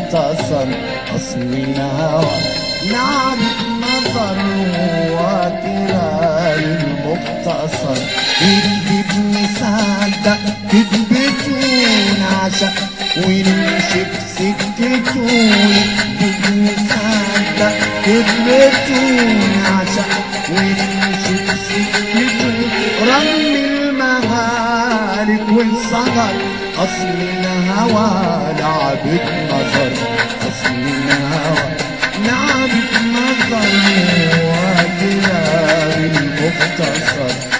المختصر أصل الهوى لعبة نظر وكلام المختصر يكذب نصدق كذبته نعشق ونمشي بسكته يكذب نصدق كذبته نعشق ونمشي بسكته رمي المهالك والصغر أصل الهوى لعبة نظر أصل الهوى لعبة نظر وكلام المختصر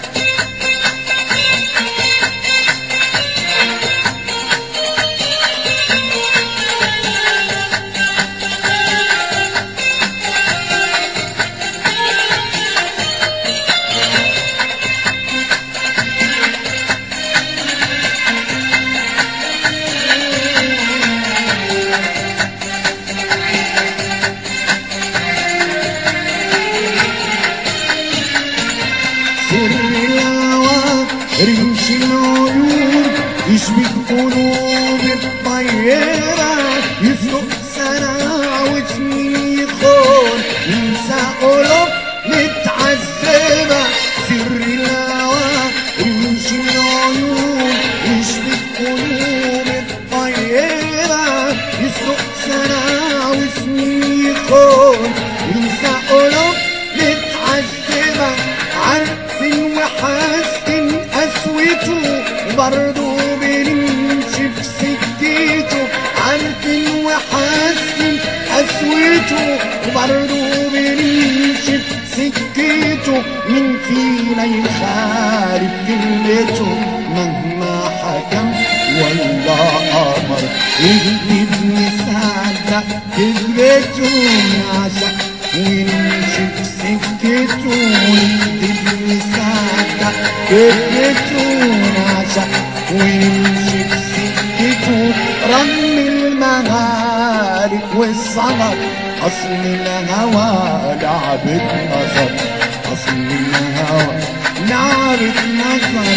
سر الهوى رمش العيون يشبك قلوب الطيرة يسلق سنة وسنين يخون ينسى قلوب متعذبة سر الهوى رمش العيون يشبك قلوب الطيرة يسلق سنة وسنين يخون ينسى قلوب متعذبة عارفين وحاسين قسوته وبرضه بنمشي في سكته عارفين وحاسين قسوته وبرضه بنمشي في سكته مين فينا يخالف كلمته مهما حكم ولا أمر يكذب نصدق كذبته نعشق ونمشي في سكته ونكذب نصدق كذبته نعشق ونمشي في سكته رم المهالك والصبر أصل الهوى لعبة نظر أصل الهوى لعبة نظر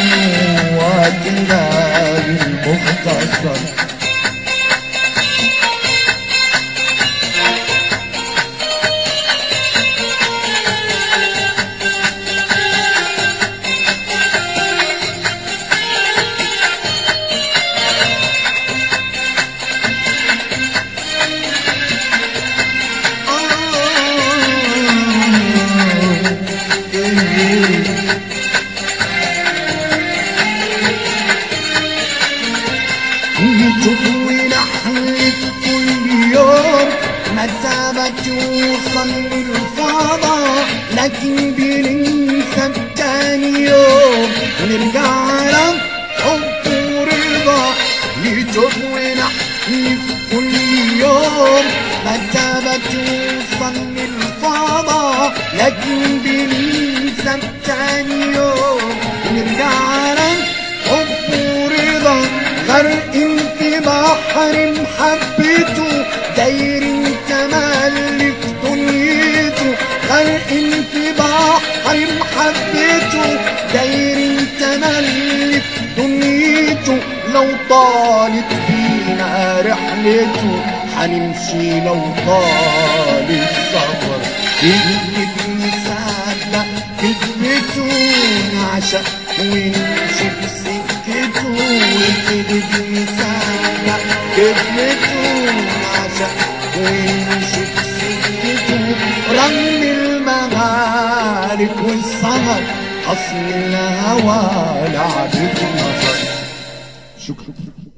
وكلام المختصر نشوف ونحلف كل يوم مسافة توصل للفضاء لكن بننسى تاني يوم ونرجع لك حب ورضا نشوف ونحلف كل يوم مسافة توصل للفضاء لكن بننسى تاني يوم ونرجع لك حب ورضا غرق في بحر محبته داير تملك دنيته غرق في بحر محبته داير تملك دنيته لو طالت بينا رحلته حنمشي لو طال السفر كذب نصدق كذبته نعشق ونمشي في سكته وكذب نصدق كذبته نعشق ونمشي في سكته رغم المهالك والسهر أصل الهوى لعبة نظر شكرا